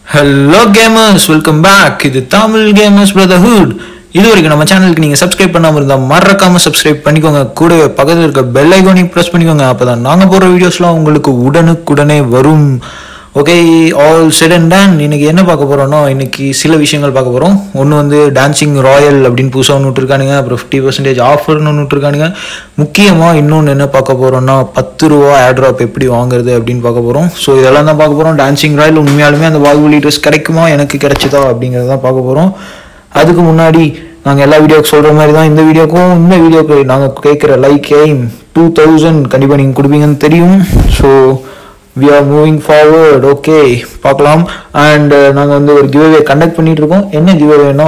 hello gamers welcome back இது Tamil gamers brotherhood இது வரைக்கும் நம்ம சேனலுக்கு நீங்கள் சப்ஸ்கிரைப் பண்ணாமல் இருந்தால் மறக்காமல் சப்ஸ்கிரைப் பண்ணிக்கோங்க கூடவே பக்கத்தில் இருக்க பெல் ஐகானையும் ப்ரெஸ் பண்ணிக்கோங்க அப்போ தான் நாங்கள் போடுற வீடியோஸ்லாம் உங்களுக்கு உடனுக்குடனே வரும் okay all set and done இன்னைக்கு என்ன பார்க்க போகிறோம்னா இன்னைக்கு சில விஷயங்கள் பார்க்க போகிறோம் ஒன்று வந்து டான்சிங் ராயல் அப்படின்னு புதுசாக ஒன்று விட்டுருக்கானுங்க அப்புறம் ஃபிஃப்டி பர்சன்டேஜ் ஆஃபர்னு ஒன்று விட்டுருக்கானுங்க முக்கியமாக இன்னொன்று என்ன பார்க்க போகிறோம்னா பத்து ரூபா ஆட்ராப் எப்படி வாங்குறது அப்படின்னு பார்க்க போகிறோம் ஸோ இதெல்லாம் தான் பார்க்க போகிறோம் டான்சிங் ராயல் உண்மையாலுமே அந்த பாகுபலி ட்ரெஸ் கிடைக்குமா எனக்கு கிடைச்சதா அப்படிங்கிறத தான் பார்க்க போகிறோம் அதுக்கு முன்னாடி நாங்கள் எல்லா வீடியோக்கு சொல்கிற மாதிரி தான் இந்த வீடியோக்கும் இந்த வீடியோக்கு நாங்கள் கேட்குற லைக் எய்ம் டூ தௌசண்ட் கண்டிப்பாக நீங்கள் கொடுப்பீங்கன்னு தெரியும் so we are moving forward okay பார்க்கலாம் அண்ட் நாங்கள் வந்து ஒரு கிவ்அவே கண்டக்ட் பண்ணிட்டு இருக்கோம் என்ன கிவ்அவேனா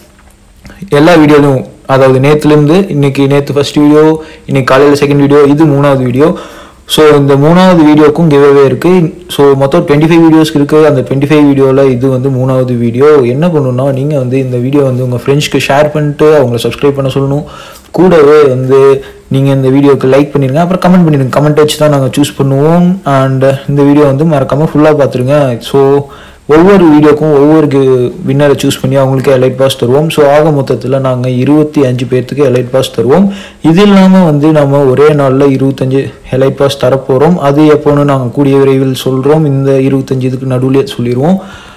எல்லா வீடியோலையும் அதாவது நேற்றுலேருந்து இன்னைக்கு நேற்று ஃபர்ஸ்ட் வீடியோ இன்னைக்கு காலையில் செகண்ட் வீடியோ இது மூணாவது வீடியோ ஸோ இந்த மூணாவது வீடியோக்கும் கிவ்அவே இருக்குது ஸோ மொத்தம் டுவெண்ட்டி ஃபைவ் வீடியோஸ்க்கு இருக்குது அந்த டுவெண்ட்டி ஃபைவ் வீடியோவில் இது வந்து மூணாவது வீடியோ என்ன பண்ணணும்னா நீங்கள் வந்து இந்த வீடியோ வந்து உங்கள் ஃப்ரெண்ட்ஸ்க்கு ஷேர் பண்ணிட்டு அவங்கள சப்ஸ்கிரைப் பண்ண சொல்லணும் கூடவே வந்து நீங்கள் இந்த வீடியோக்கு லைக் பண்ணிடுங்க அப்புறம் கமெண்ட் பண்ணிடுங்க கமெண்ட் வச்சு தான் நாங்கள் சூஸ் பண்ணுவோம் அண்ட் இந்த வீடியோ வந்து மறக்காமல் ஃபுல்லாக பார்த்துருங்க ஸோ ஒவ்வொரு வீடியோக்கும் ஒவ்வொரு வின்னரை சூஸ் பண்ணி அவங்களுக்கு எலைட் பாஸ் தருவோம் ஸோ ஆக மொத்தத்தில் நாங்கள் இருபத்தி அஞ்சு பேர்த்துக்கு எலைட் பாஸ் தருவோம் இது இல்லாமல் வந்து நம்ம ஒரே நாளில் இருபத்தஞ்சு எலைட் பாஸ் தரப்போகிறோம் அது எப்போன்னு நாங்கள் கூடிய விரைவில் சொல்கிறோம் இந்த இருபத்தஞ்சு இதுக்கு நடுவில் சொல்லிடுவோம்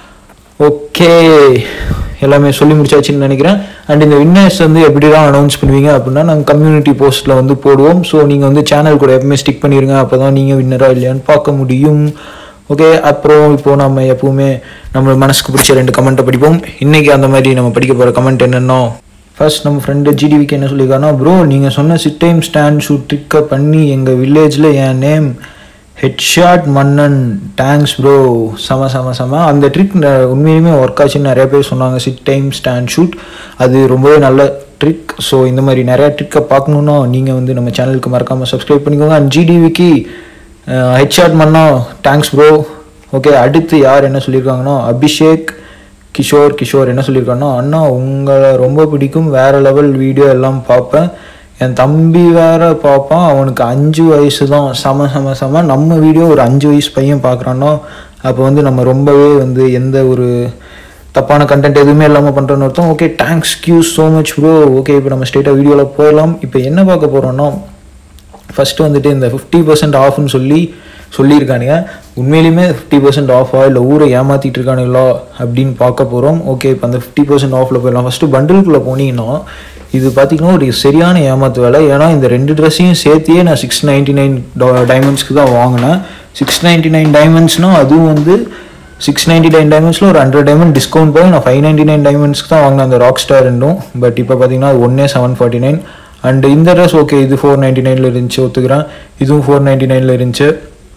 ஓகே எல்லாமே சொல்லி முடிச்சாச்சுன்னு நினைக்கிறேன் அண்ட் இந்த வின்னர்ஸ் வந்து எப்படிலாம் அனௌன்ஸ் பண்ணுவீங்க அப்படின்னா நாங்கள் கம்யூனிட்டி போஸ்ட்டில் வந்து போடுவோம் ஸோ நீங்கள் வந்து சேனல் கூட எப்பவுமே ஸ்டிக் பண்ணிடுங்க அப்போ தான் நீங்கள் வின்னரா இல்லையான்னு பார்க்க முடியும் ஓகே அப்புறம் இப்போது நம்ம எப்பவுமே நம்ம மனசுக்கு பிடிச்ச ரெண்டு கமெண்ட்டை படிப்போம் இன்றைக்கி அந்த மாதிரி நம்ம படிக்க போகிற கமெண்ட் என்னென்னா ஃபர்ஸ்ட் நம்ம ஃப்ரெண்டு ஜிடிவிக்கு என்ன சொல்லியிருக்காருன்னா ப்ரோ நீங்கள் சொன்ன சிட் டைம் ஸ்டாண்ட் ஷூட் ட்ரிக்கை பண்ணி எங்கள் வில்லேஜில் என் நேம் ஹெட்ஷாட் மன்னன் தேங்க்ஸ் ப்ரோ செம செம செம அந்த ட்ரிக் உண்மையிலுமே ஒர்க் ஆச்சுன்னு நிறைய பேர் சொன்னாங்க சிட் டைம் ஸ்டாண்ட் ஷூட் அது ரொம்பவே நல்ல ட்ரிக் ஸோ இந்த மாதிரி நிறையா ட்ரிக்கை பார்க்கணுன்னா நீங்கள் வந்து நம்ம சேனலுக்கு மறக்காமல் சப்ஸ்கிரைப் பண்ணிக்கோங்க அண்ட் ஜிடிவிக்கு ஹெட்ஷாட் மன்னா தேங்க்ஸ் ப்ரோ ஓகே அடுத்து யார் என்ன சொல்லியிருக்காங்கன்னா அபிஷேக் கிஷோர் கிஷோர் என்ன சொல்லியிருக்காங்கன்னா அண்ணா உங்களை ரொம்ப பிடிக்கும் வேறு லெவல் வீடியோ எல்லாம் பார்ப்பேன் என் தம்பி வேற பார்ப்பான் அவனுக்கு அஞ்சு வயசு தான் செம செம செம நம்ம வீடியோ ஒரு அஞ்சு வயசு பையன் பார்க்குறான்னா அப்போ வந்து நம்ம ரொம்பவே வந்து எந்த ஒரு தப்பான கண்டென்ட் எதுவுமே இல்லாமல் பண்ணுறோன்னு அர்த்தம் okay thank you so much bro okay இப்போ நம்ம ஸ்ட்ரெயிட்டாக வீடியோவில் போயிடலாம் இப்போ என்ன பார்க்க போகிறோன்னா ஃபஸ்ட்டு வந்துட்டு இந்த ஃபிஃப்டி பர்சன்ட் ஆஃப்னு சொல்லி சொல்லியிருக்கானுங்க உண்மையிலுமே ஃபிஃப்டி பர்சன்ட் ஆஃபா இல்லை ஊரை ஏமாற்றிட்டு இருக்கானுங்களா அப்படின்னு பார்க்க போகிறோம் ஓகே இப்போ அந்த ஃபிஃப்டி பர்சன்ட் ஆஃபில் போயிடலாம் ஃபஸ்ட்டு பண்டிலுக்குள்ளே போனீங்கன்னா இது பார்த்தீங்கன்னா ஒரு சரியான ஏமாத்து வேலை ஏன்னா இந்த ரெண்டு ட்ரெஸ்ஸையும் சேர்த்தியே நான் சிக்ஸ் நைன்ட்டி நைன் டைமண்ட்ஸ்க்கு தான் வாங்கினேன் சிக்ஸ் நைன்ட்டி நைன் டைமண்ட்ஸ்னால் அதுவும் வந்து சிக்ஸ் நைன்ட்டி நைன் டைமண்ட்ஸில் ஒரு ஹண்ட்ரட் டைமண்ட் டிஸ்கவுண்ட் போய் நான் ஃபைவ் நைன்ட்டி நைன் டைமண்ட்ஸ்க்கு தான் வாங்கினேன் அந்த ராக் ஸ்டார் ரெண்டும் பட் இப்போ பார்த்தீங்கன்னா அது ஒன்னே செவன் ஃபார்ட்டி நைன் அண்ட் இந்த ட்ரெஸ் ஓகே இது ஃபோர் நைன்ட்டி நைனில் இருந்துச்சு ஒத்துக்கிறேன் இதுவும் ஃபோர் நைன்ட்டி நைனில் இருந்துச்சு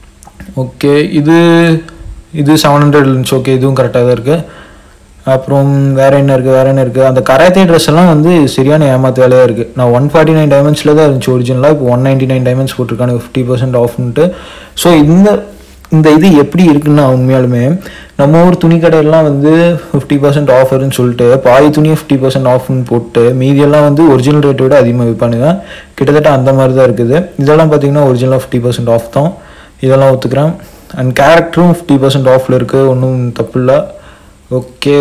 ஓகே இது இது செவன் ஹண்ட்ரட் இருந்துச்சு ஓகே இதுவும் கரெக்டாக தான் இருக்குது அப்புறம் வேறு என்ன இருக்குது வேறு என்ன இருக்குது அந்த கராத்தே ட்ரெஸ் எல்லாம் வந்து சரியான ஏமாத்து வேலையாக இருக்குது நான் ஒன் ஃபார்ட்டி நைன் டைமண்ட்ஸில் தான் இருந்துச்சு ஒரிஜினலாக இப்போ ஒன் நைன்ட்டி நைன் டைமண்ட்ஸ் போட்டிருக்காங்க ஃபிஃப்டி பர்சன்ட் ஆஃப்ன்ட்டு ஸோ இந்த இந்த இது எப்படி இருக்குன்னா உண்மையாலுமே நம்ம ஊர் துணி கடையெல்லாம் வந்து ஃபிஃப்டி பர்சன்ட் ஆஃபர்னு சொல்லிட்டு பாதி துணியை ஃபிஃப்டி பர்சன்ட் ஆஃப்னு போட்டு மீதியெல்லாம் வந்து ஒரிஜினல் ரேட்டை விட அதிகமாக விற்பானுங்க கிட்டத்தட்ட அந்த மாதிரி தான் இருக்குது இதெல்லாம் பார்த்தீங்கன்னா ஒரிஜினலாக ஃபிஃப்டி பர்சன்ட் ஆஃப் தான் இதெல்லாம் ஒத்துக்கிறேன் அண்ட் கேரக்டரும் ஃபிஃப்டி பர்சன்ட் ஆஃபில் இருக்குது ஒன்றும் தப்பு இல்லை ஓகே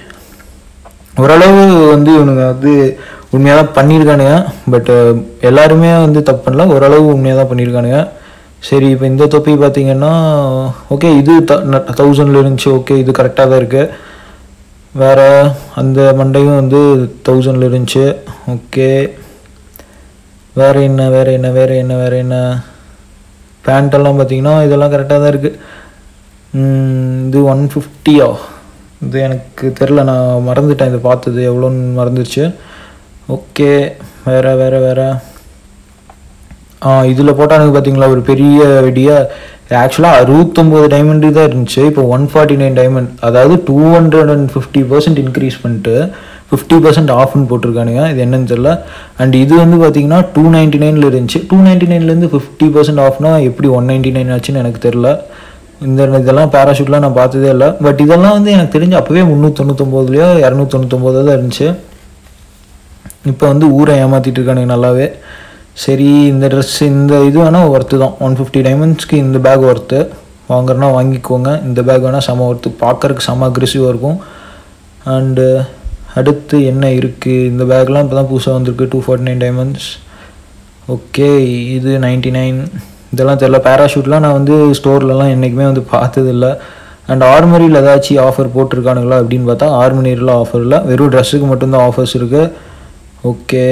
ஓரளவு வந்து இவனுங்க வந்து உண்மையாக தான் பண்ணியிருக்கானுங்க பட் எல்லாருமே வந்து தப்பு பண்ணல ஓரளவு உண்மையாக தான் பண்ணியிருக்கானுங்க சரி இப்போ இந்த தொப்பி பார்த்தீங்கன்னா ஓகே இது தௌசண்டில் இருந்துச்சு ஓகே இது கரெக்டாக தான் இருக்குது வேறு அந்த மண்டையும் வந்து தௌசண்டில் இருந்துச்சு ஓகே வேறு என்ன வேறு என்ன வேறு என்ன வேறு என்ன பேண்ட்டெல்லாம் பார்த்தீங்கன்னா இதெல்லாம் கரெக்டாக தான் இருக்குது இது ஒன் ஃபிஃப்டியா இது எனக்கு தெரில நான் மறந்துட்டேன் இதை பார்த்தது எவ்வளோன்னு மறந்துருச்சு ஓகே வேறு வேறு வேறு ஆ இதில் போட்டானுங்க பார்த்தீங்களா ஒரு பெரிய வெடியாக ஆக்சுவலாக அறுபத்தொம்போது டைமண்ட் தான் இருந்துச்சு இப்போ ஒன் ஃபார்ட்டி நைன் டைமண்ட் அதாவது two hundred and fifty percent increase பண்ணிட்டு ஃபிஃப்டி பர்சன்ட் ஆஃப்னு போட்டிருக்கானுங்க இது என்னன்னு தெரில அண்ட் இது வந்து பார்த்தீங்கன்னா டூ நைன்ட்டி நைனில் இருந்துச்சு டூ நைன்ட்டி நைன்லேருந்து ஃபிஃப்டி பர்சன்ட் ஆஃப்னா எப்படி ஒன் நைன்ட்டி நைன் ஆச்சுன்னு எனக்கு தெரில இந்த இதெல்லாம் பேராஷூட்லாம் நான் பார்த்ததே இல்லை பட் இதெல்லாம் வந்து எனக்கு தெரிஞ்சு அப்போவே முந்நூற்றொண்ணூத்தொம்போதுலையோ இரநூத்தொண்ணூத்தொம்போதோ தான் இருந்துச்சு இப்போ வந்து ஊரை ஏமாற்றிட்டு இருக்கானுங்க நல்லாவே சரி இந்த ட்ரெஸ் இந்த இது வேணால் ஒர்த்து தான் ஒன் ஃபிஃப்டி டைமண்ட்ஸ்க்கு இந்த பேக் ஒர்த்து வாங்குறனா வாங்கிக்கோங்க இந்த பேக் வேணால் செம ஒர்த்து பார்க்கறதுக்கு செம அக்ரெசிவாக இருக்கும் அண்டு அடுத்து என்ன இருக்குது இந்த பேக்லாம் இப்போ தான் புதுசாக வந்திருக்கு two forty nine diamonds okay இது நைன்ட்டி நைன் இதெல்லாம் தெரில பேராஷூட்லாம் நான் வந்து ஸ்டோர்லலாம் என்றைக்குமே வந்து பார்த்ததில்ல அண்ட் ஆர்மரியில் ஏதாச்சும் ஆஃபர் போட்டிருக்கானுங்களா அப்படின்னு பார்த்தா ஆர்மரியில் ஆஃபர் இல்லை வெறும் ட்ரெஸ்ஸுக்கு மட்டும்தான் ஆஃபர்ஸ் இருக்குது ஓகே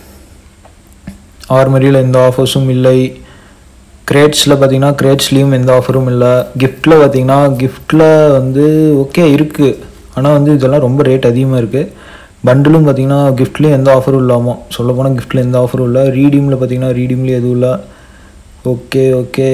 ஆர்மரியில் எந்த ஆஃபர்ஸும் இல்லை கிரேட்ஸில் பார்த்தீங்கன்னா கிரேட்ஸ்லேயும் எந்த ஆஃபரும் இல்லை கிஃப்ட்டில் பார்த்தீங்கன்னா கிஃப்ட்டில் வந்து ஓகே இருக்குது ஆனால் வந்து இதெல்லாம் ரொம்ப ரேட் அதிகமாக இருக்குது பண்டிலும் பார்த்தீங்கன்னா கிஃப்ட்லேயும் எந்த ஆஃபரும் இல்லாமல் சொல்ல போனால் கிஃப்ட்டில் எந்த ஆஃபரும் இல்லை ரீடீமில் பார்த்தீங்கன்னா ரீடீம்லேயும் எதுவும் இல்லை okay okay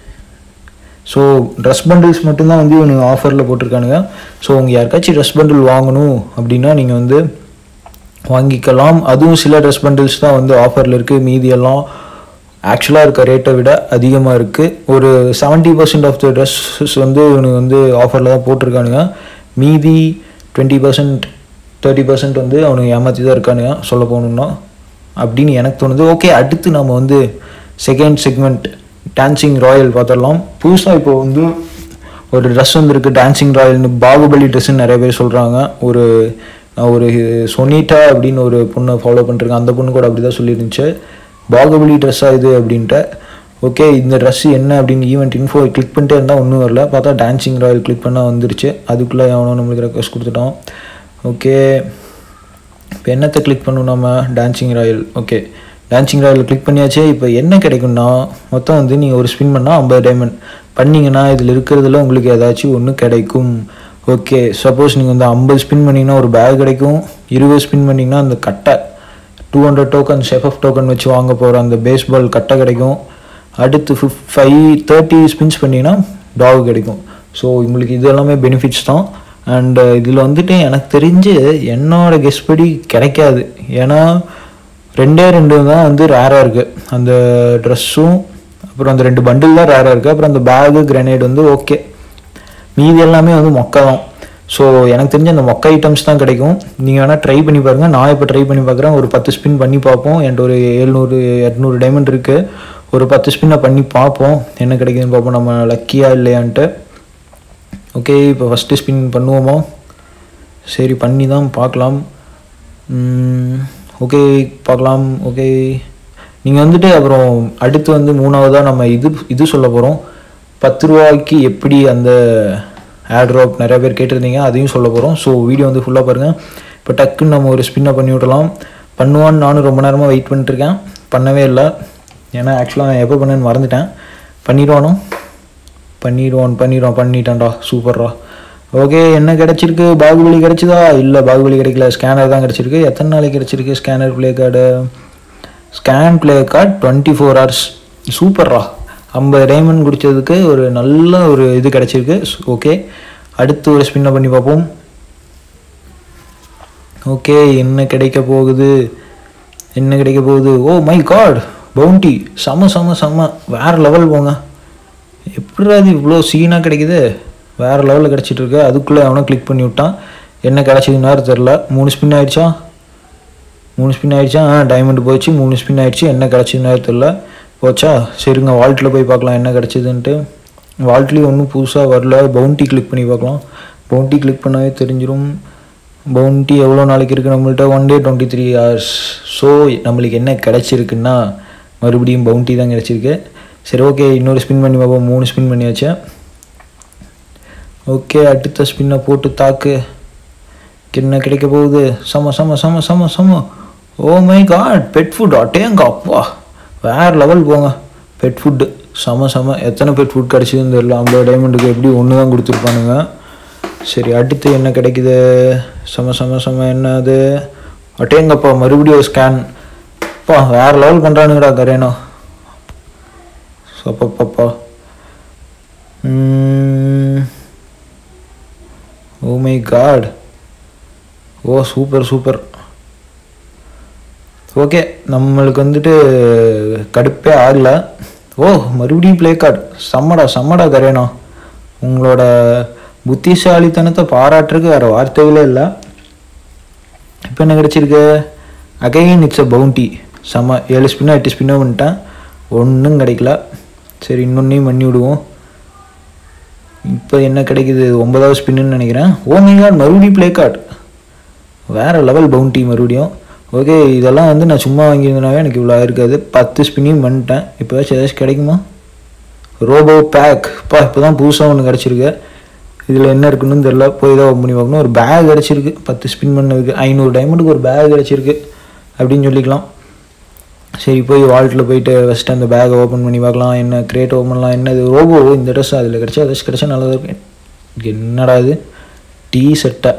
so dress bundles மட்டும்தான் வந்து இவனுங்க ஆஃபரில் போட்டிருக்கானுங்க ஸோ உங்கள் யாருக்காச்சும் ட்ரெஸ் பண்டில் வாங்கணும் அப்படின்னா நீங்கள் வந்து வாங்கிக்கலாம் அதுவும் சில ட்ரெஸ் பண்டில்ஸ் தான் வந்து ஆஃபரில் இருக்குது மீதி எல்லாம் ஆக்சுவலாக இருக்க ரேட்டை விட அதிகமாக இருக்குது ஒரு seventy percent off the dresses வந்து இவனுக்கு வந்து ஆஃபரில் தான் போட்டிருக்கானுங்க மீதி டுவெண்ட்டி பர்சன்ட் தேர்ட்டி பர்சன்ட் வந்து அவனுக்கு ஏமாற்றி தான் இருக்கானுங்க சொல்ல போகணுன்னா அப்படின்னு எனக்கு தோணுது ஓகே அடுத்து நம்ம வந்து செகண்ட் செக்மெண்ட் டான்சிங் ராயல் பார்த்துடலாம் புதுசாக இப்போ வந்து ஒரு ட்ரெஸ் வந்திருக்கு டான்சிங் ராயல்னு பாகுபலி ட்ரெஸ்ஸுன்னு நிறைய பேர் சொல்கிறாங்க ஒரு நான் ஒரு சொனிட்டா அப்படின்னு ஒரு பொண்ணை ஃபாலோ பண்ணிருக்கேன் அந்த பொண்ணு கூட அப்படி தான் சொல்லியிருந்துச்சு பாகுபலி ட்ரெஸ்ஸாக இது அப்படின்ட்டு ஓகே இந்த ட்ரெஸ் என்ன அப்படின்னு ஈவெண்ட் இன்ஃபோ கிளிக் பண்ணிட்டே இருந்தால் ஒன்றும் வரல பார்த்தா டான்சிங் ராயல் கிளிக் பண்ணால் வந்துருச்சு அதுக்குள்ளே எவனோ நம்மளுக்கு ரெக்வஸ்ட் கொடுத்துட்டான் ஓகே இப்போ என்னத்தை கிளிக் பண்ணணும் நம்ம dancing royal okay dancing royal click பண்ணியாச்சே இப்போ என்ன கிடைக்கும்னா மொத்தம் வந்து நீங்கள் ஒரு ஸ்பின் பண்ணால் ஐம்பது டைமண்ட் பண்ணிங்கன்னா இதில் இருக்கிறதுல உங்களுக்கு ஏதாச்சும் ஒன்று கிடைக்கும் ஓகே சப்போஸ் நீங்கள் வந்து ஐம்பது ஸ்பின் பண்ணிங்கன்னா ஒரு பேக் கிடைக்கும் இருபது ஸ்பின் பண்ணிங்கன்னா அந்த கட்டை டூ ஹண்ட்ரட் டோக்கன் செஃப்எஃப் டோக்கன் வச்சு வாங்க போகிற அந்த பேஸ்பால் கட்டை கிடைக்கும் அடுத்து ஃபிஃப் ஃபைவ் தேர்ட்டி ஸ்பின்ஸ் பண்ணிங்கன்னா டாக் கிடைக்கும் ஸோ உங்களுக்கு இது எல்லாமே பெனிஃபிட்ஸ் தான் அண்ட் இதில் வந்துட்டு எனக்கு தெரிஞ்சு என்னோட கெஸ் படி கிடைக்காது ஏன்னா ரெண்டே ரெண்டு தான் வந்து ரேராக இருக்குது அந்த ட்ரெஸ்ஸும் அப்புறம் அந்த ரெண்டு பண்டில் தான் ரேராக இருக்குது அப்புறம் அந்த பேகு கிரனேட் வந்து ஓகே மீதி எல்லாமே வந்து மொக்கை தான் ஸோ எனக்கு தெரிஞ்ச அந்த மொக்க ஐட்டம்ஸ் தான் கிடைக்கும் நீங்கள் வேணால் ட்ரை பண்ணி பாருங்கள் நான் இப்போ ட்ரை பண்ணி பார்க்குறேன் ஒரு பத்து ஸ்பின் பண்ணி பார்ப்போம் என்கிட்ட ஒரு எழுநூறு எட்நூறு டைமண்ட் இருக்குது ஒரு பத்து ஸ்பின்னை பண்ணி பார்ப்போம் என்ன கிடைக்குதுன்னு பார்ப்போம் நம்ம லக்கியாக இல்லையான்ட்டு ஓகே இப்போ ஃபஸ்ட்டு ஸ்பின் பண்ணுவோமா சரி பண்ணி தான் பார்க்கலாம் ஓகே பார்க்கலாம் ஓகே நீங்கள் வந்துட்டு அப்புறம் அடுத்து வந்து மூணாவதாக நம்ம இது இது சொல்ல போகிறோம் பத்து ரூபாய்க்கு எப்படி அந்த ஆட்ராப் நிறைய பேர் கேட்டிருந்தீங்க அதையும் சொல்ல போகிறோம் ஸோ வீடியோ வந்து ஃபுல்லாக பாருங்கள் இப்போ டக்குன்னு நம்ம ஒரு ஸ்பின்னை பண்ணி விடலாம் பண்ணுவான்னு நானும் ரொம்ப நேரமாக வெயிட் பண்ணிட்டுருக்கேன் பண்ணவே இல்லை ஏன்னா ஆக்சுவலாக நான் எப்போ பண்ணேன்னு மறந்துட்டேன் பண்ணிடுவானோ பண்ணிடுவான் பண்ணிடுவான் பண்ணிட்டான்டா சூப்பர்ரா ஓகே என்ன கிடச்சிருக்கு பாகுபலி கிடச்சிதா இல்லை பாகுபலி கிடைக்கல ஸ்கேனர் தான் கிடச்சிருக்கு எத்தனை நாளைக்கு கிடச்சிருக்கு scanner play card scan play card twenty four hours சூப்பர்ரா ஐம்பது டைமண்ட் குடித்ததுக்கு ஒரு நல்ல ஒரு இது கிடச்சிருக்கு ஓகே அடுத்து ஒரு ஸ்பின்னை பண்ணி பார்ப்போம் ஓகே என்ன கிடைக்க போகுது என்ன கிடைக்க போகுது ஓ மை காட் பவுண்டி செம செம செம வேறு லெவல் போங்க எப்படி அது இவ்வளோ சீனாக கிடைக்குது வேறு லெவலில் கிடச்சிட்டு இருக்கு அதுக்குள்ளே அவனை கிளிக் பண்ணி விட்டான் என்ன கிடச்சிதுன்னு தெரில மூணு ஸ்பின் ஆயிடுச்சா மூணு ஸ்பின் ஆயிடுச்சா ஆ டைமண்ட் போச்சு மூணு ஸ்பின் ஆயிடுச்சு என்ன கிடச்சிதுன்னு தெரில போச்சா சரிங்க வால்ட்டில் போய் பார்க்கலாம் என்ன கிடச்சிதுன்ட்டு வால்ட்லேயும் ஒன்றும் புதுசாக வரல பவுண்டி கிளிக் பண்ணி பார்க்கலாம் பவுண்டி கிளிக் பண்ணாவே தெரிஞ்சிடும் பவுண்டி எவ்வளோ நாளைக்கு இருக்குது நம்மள்ட்ட one day twenty three hours so நம்மளுக்கு என்ன கிடச்சிருக்குன்னா மறுபடியும் பவுண்டி தான் கிடச்சிருக்கு சரி ஓகே இன்னொரு ஸ்பின் பண்ணி பார்ப்போம் மூணு ஸ்பின் பண்ணியாச்சு ஓகே அடுத்த ஸ்பின்னை போட்டு தாக்கு என்ன கிடைக்க போகுது சம சம சம சம சம ஓ மை காட் பெட் ஃபுட் அட்டேங்க அப்பா வேறு லெவல் போங்க பெட் ஃபுட்டு செம செம எத்தனை பெட் ஃபுட் கிடச்சிதுன்னு தெரியல ஐம்பது டைமண்டுக்கு எப்படி ஒன்று தான் கொடுத்துருப்பானுங்க சரி அடுத்து என்ன கிடைக்குது செம செம செம என்ன அது அட்டேங்கப்பா மறுபடியும் ஸ்கேன் அப்பா வேறு லெவல் பண்ணுறானுங்கடா கரேனோ அப்பப்பப்பா oh my god oh super super okay நம்மளுக்கு வந்துட்டு கடுப்பே ஆகல ஓ மறுபடியும் ப்ளே கார்டு செம்மடா செம்மடா கரேனோ உங்களோட புத்திசாலித்தனத்தை பாராட்டுறதுக்கு வேறு வார்த்தைகளே இல்லை இப்போ என்ன கிடச்சிருக்கு அகைன் இட்ஸ் அ பவுண்டி செம்ம ஏழு ஸ்பின்னோ எட்டு ஸ்பின்னோ பண்ணிட்டேன் ஒன்றும் கிடைக்கல சரி இன்னொன்னையும் பண்ணி விடுவோம் இப்போ என்ன கிடைக்குது ஒன்பதாவது ஸ்பின்னு நினைக்கிறேன் ஓமிகாட் மறுபடியும் ப்ளே கார்டு வேறு லெவல் பவுண்டி மறுபடியும் ஓகே இதெல்லாம் வந்து நான் சும்மா வாங்கியிருந்தனாவே எனக்கு இவ்வளோ ஆயிருக்காது பத்து ஸ்பின்னிங் பண்ணிட்டேன் இப்போ ஏதாச்சும் கிடைக்குமா ரோபோ பேக் பா இப்போ தான் புதுசாக ஒன்று கிடச்சிருக்கு இதில் என்ன இருக்குன்னு தெரில போய் தான் ஓப்பன் பண்ணி பார்க்கணும் ஒரு பேக் கிடச்சிருக்கு பத்து ஸ்பின் பண்ணதுக்கு ஐநூறு டைமண்டுக்கு ஒரு பேக் கிடச்சிருக்கு அப்படின்னு சொல்லிக்கலாம் சரி போய் வால்ட்டில் போயிட்டு ஃபஸ்ட்டு அந்த பேக்கை ஓப்பன் பண்ணி பார்க்கலாம் என்ன கிரேட் ஓப்பன் பண்ணலாம் என்னது ரோபோ இந்த ட்ரெஸ் அதில் கிடச்சா ஏதாச்சும் கிடச்சா நல்லா இருக்கும் என்னடா இது டீ செட்டை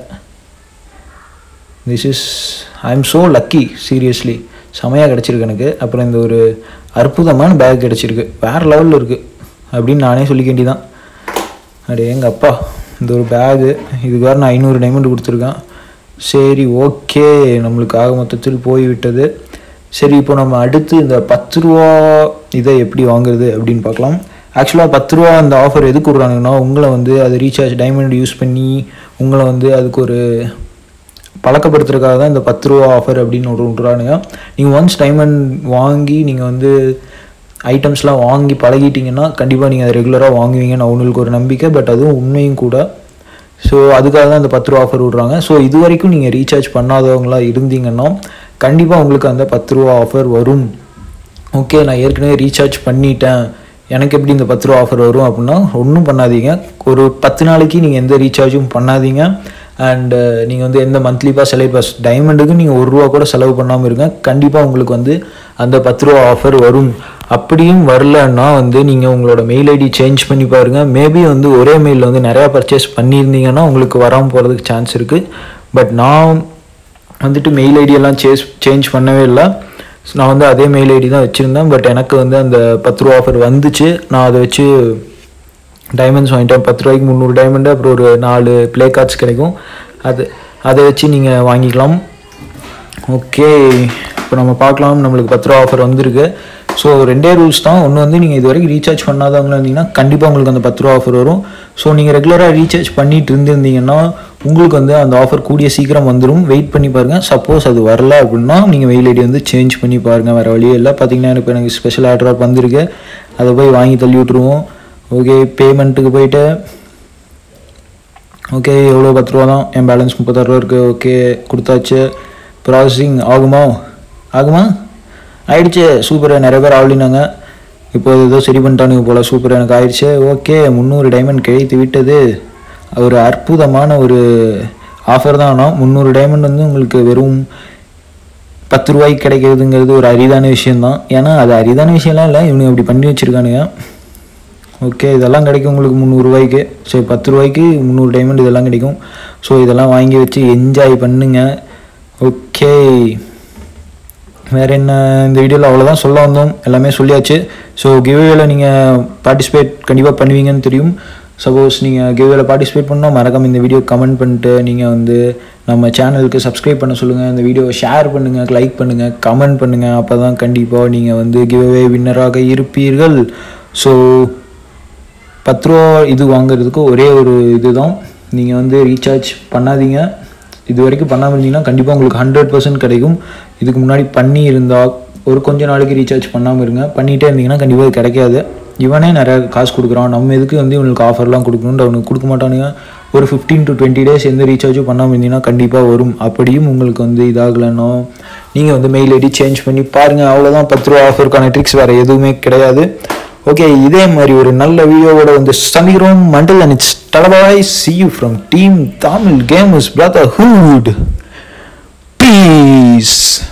this is I am so lucky seriously செமையாக கிடச்சிருக்கு எனக்கு அப்புறம் இந்த ஒரு அற்புதமான பேக் கிடச்சிருக்கு வேறு லெவலில் இருக்குது அப்படின்னு நானே சொல்லிக்க வேண்டியதான் அடே எங்கள் அப்பா இந்த ஒரு பேகு இதுக்கு வேறு நான் ஐநூறு டைமண்ட் கொடுத்துருக்கேன் சரி ஓகே நம்மளுக்கு ஆக மொத்தத்தில் போய்விட்டது சரி இப்போ நம்ம அடுத்து இந்த பத்து ரூபா இதை எப்படி வாங்குறது அப்படின்னு பார்க்கலாம் ஆக்சுவலாக பத்து ரூபா அந்த ஆஃபர் எதுக்கு விட்றாங்கன்னா உங்களை வந்து அது ரீசார்ஜ் டைமண்ட் யூஸ் பண்ணி உங்களை வந்து அதுக்கு ஒரு பழக்கப்படுத்துறதுக்காக தான் இந்த பத்து ரூபா ஆஃபர் அப்படின்னு ஒரு விட்றானுங்க நீங்கள் ஒன்ஸ் டைமண்ட் வாங்கி நீங்கள் வந்து ஐட்டம்ஸ்லாம் வாங்கி பழகிட்டீங்கன்னா கண்டிப்பாக நீங்கள் அதை ரெகுலராக வாங்குவீங்கன்னு அவங்களுக்கு ஒரு நம்பிக்கை பட் அதுவும் உண்மையும் கூட ஸோ அதுக்காக தான் இந்த பத்து ரூபா ஆஃபர் விட்றாங்க ஸோ இது வரைக்கும் நீங்கள் ரீசார்ஜ் பண்ணாதவங்களா இருந்தீங்கன்னா கண்டிப்பாக உங்களுக்கு அந்த பத்து ரூபா ஆஃபர் வரும் ஓகே நான் ஏற்கனவே ரீசார்ஜ் பண்ணிட்டேன் எனக்கு எப்படி இந்த பத்து ரூபா ஆஃபர் வரும் அப்படின்னா ஒன்றும் பண்ணாதீங்க ஒரு பத்து நாளைக்கு நீங்கள் எந்த ரீசார்ஜும் பண்ணாதீங்க அண்டு நீங்கள் வந்து எந்த மந்த்லி பாஸ் எல்ஐ பாஸ் டைமண்டுக்கு நீங்கள் ஒரு ரூபா கூட செலவு பண்ணாமல் இருங்க கண்டிப்பாக உங்களுக்கு வந்து அந்த பத்து ரூபா ஆஃபர் வரும் அப்படியும் வரலன்னா வந்து நீங்கள் உங்களோட மெயில் ஐடி சேஞ்ச் பண்ணி பாருங்கள் மேபி வந்து ஒரே மெயிலில் வந்து நிறையா பர்ச்சேஸ் பண்ணியிருந்தீங்கன்னா உங்களுக்கு வராமல் போகிறதுக்கு சான்ஸ் இருக்குது பட் நான் வந்துட்டு மெயில் ஐடியெல்லாம் சேஸ் சேஞ்ச் பண்ணவே இல்லை நான் வந்து அதே மெயில் ஐடி தான் வச்சுருந்தேன் பட் எனக்கு வந்து அந்த பத்து ரூபா ஆஃபர் வந்துச்சு நான் அதை வச்சு டைமண்ட்ஸ் வாங்கிட்டேன் பத்து ரூபாய்க்கு முந்நூறு டைமண்டு அப்புறம் ஒரு நாலு ப்ளே கார்ட்ஸ் கிடைக்கும் அது அதை வச்சு நீங்கள் வாங்கிக்கலாம் ஓகே இப்போ நம்ம பார்க்கலாம் நம்மளுக்கு பத்து ரூபா ஆஃபர் வந்திருக்கு ஸோ ரெண்டே ரூல்ஸ் தான் ஒன்று வந்து நீங்கள் இது வரைக்கும் ரீசார்ஜ் பண்ணாதவங்களா இருந்தீங்கன்னா கண்டிப்பாக உங்களுக்கு அந்த பத்து ரூபா ஆஃபர் வரும் ஸோ நீங்கள் ரெகுலராக ரீசார்ஜ் பண்ணிட்டு இருந்திருந்தீங்கன்னா உங்களுக்கு வந்து அந்த ஆஃபர் கூடிய சீக்கிரம் வந்துடும் வெயிட் பண்ணி பாருங்கள் சப்போஸ் அது வரல அப்படின்னா நீங்கள் மெயில் ஐடி வந்து சேஞ்ச் பண்ணி பாருங்கள் வேறு வழியே இல்லை பார்த்தீங்கன்னா இப்போ எனக்கு ஸ்பெஷல் ஆர்டராக வந்திருக்கு அதை போய் வாங்கி தள்ளி விட்ருவோம் ஓகே பேமெண்ட்டுக்கு போயிட்டு ஓகே எவ்வளோ பத்து ரூபா தான் என் பேலன்ஸ் முப்பத்தாறு ரூபா இருக்குது ஓகே கொடுத்தாச்சு ப்ராசஸிங் ஆகுமா ஆகுமா ஆயிடுச்சு சூப்பர் நிறைய பேர் ஆகலினாங்க இப்போ ஏதோ சரி பண்ணிட்டானுங்க போல் சூப்பர் எனக்கு ஆயிடுச்சு ஓகே முந்நூறு டைமண்ட் கிடைத்து விட்டது ஒரு அற்புதமான ஒரு ஆஃபர் தான் ஆனால் முந்நூறு டைமண்ட் வந்து உங்களுக்கு வெறும் பத்து ரூபாய்க்கு கிடைக்கிறதுங்கிறது ஒரு அரிதான விஷயம்தான் ஏன்னா அது அரிதான விஷயம்லாம் இல்லை இவனுங்க அப்படி பண்ணி வச்சுருக்கானுங்க ஓகே இதெல்லாம் கிடைக்கும் உங்களுக்கு முந்நூறுரூவாய்க்கு சரி பத்து ரூபாய்க்கு முந்நூறு டைமண்ட் இதெல்லாம் கிடைக்கும் ஸோ இதெல்லாம் வாங்கி வச்சு என்ஜாய் பண்ணுங்க ஓகே வேறு என்ன இந்த வீடியோவில் அவ்வளோதான் சொல்ல வந்தோம் எல்லாமே சொல்லியாச்சு ஸோ கிவ்வேல நீங்கள் பார்ட்டிசிபேட் கண்டிப்பாக பண்ணுவீங்கன்னு தெரியும் சப்போஸ் நீங்கள் கிவ்வேல பார்ட்டிசிபேட் பண்ணால் மறக்காம இந்த வீடியோ கமெண்ட் பண்ணிட்டு நீங்கள் வந்து நம்ம சேனலுக்கு சப்ஸ்கிரைப் பண்ண சொல்லுங்கள் இந்த வீடியோவை ஷேர் பண்ணுங்கள் லைக் பண்ணுங்கள் கமெண்ட் பண்ணுங்கள் அப்போ தான் கண்டிப்பாக நீங்கள் வந்து கிவ்வே வின்னராக இருப்பீர்கள் ஸோ பத்து ரூபா இது வாங்குறதுக்கு ஒரே ஒரு இதுதான் நீங்கள் வந்து ரீசார்ஜ் பண்ணாதீங்க இது வரைக்கும் பண்ணாமல் இருந்தீங்கன்னா கண்டிப்பாக உங்களுக்கு ஹண்ட்ரட் பர்சன்ட் கிடைக்கும் இதுக்கு முன்னாடி பண்ணி இருந்தால் ஒரு கொஞ்ச நாளைக்கு ரீசார்ஜ் பண்ணாமல் இருங்க பண்ணிகிட்டே இருந்தீங்கன்னா கண்டிப்பாக இது கிடைக்காது இவனே நிறையா காசு கொடுக்குறான் நம்ம எதுக்கு வந்து இவனுக்கு ஆஃபர்லாம் கொடுக்கணும்னு அவனுக்கு கொடுக்க மாட்டானுங்க ஒரு ஃபிஃப்டீன் டு டுவெண்ட்டி டேஸ் எந்த ரீசார்ஜும் பண்ணாமல் இருந்தீங்கன்னா கண்டிப்பாக வரும் அப்படியும் உங்களுக்கு வந்து இதாகலைன்னா நீங்கள் வந்து மெயில் ஐடி சேஞ்ச் பண்ணி பாருங்கள் அவ்வளோதான் பத்து ரூபா ஆஃபருக்கான ட்ரிக்ஸ் வேறு எதுவுமே கிடையாது ஓகே இதே மாதிரி ஒரு நல்ல வீடியோவோட வந்து சந்திக்கிறோம் மண்டல் அண்ட் இட்ஸ் தலபாய் see you from team Tamil gamers brotherhood piece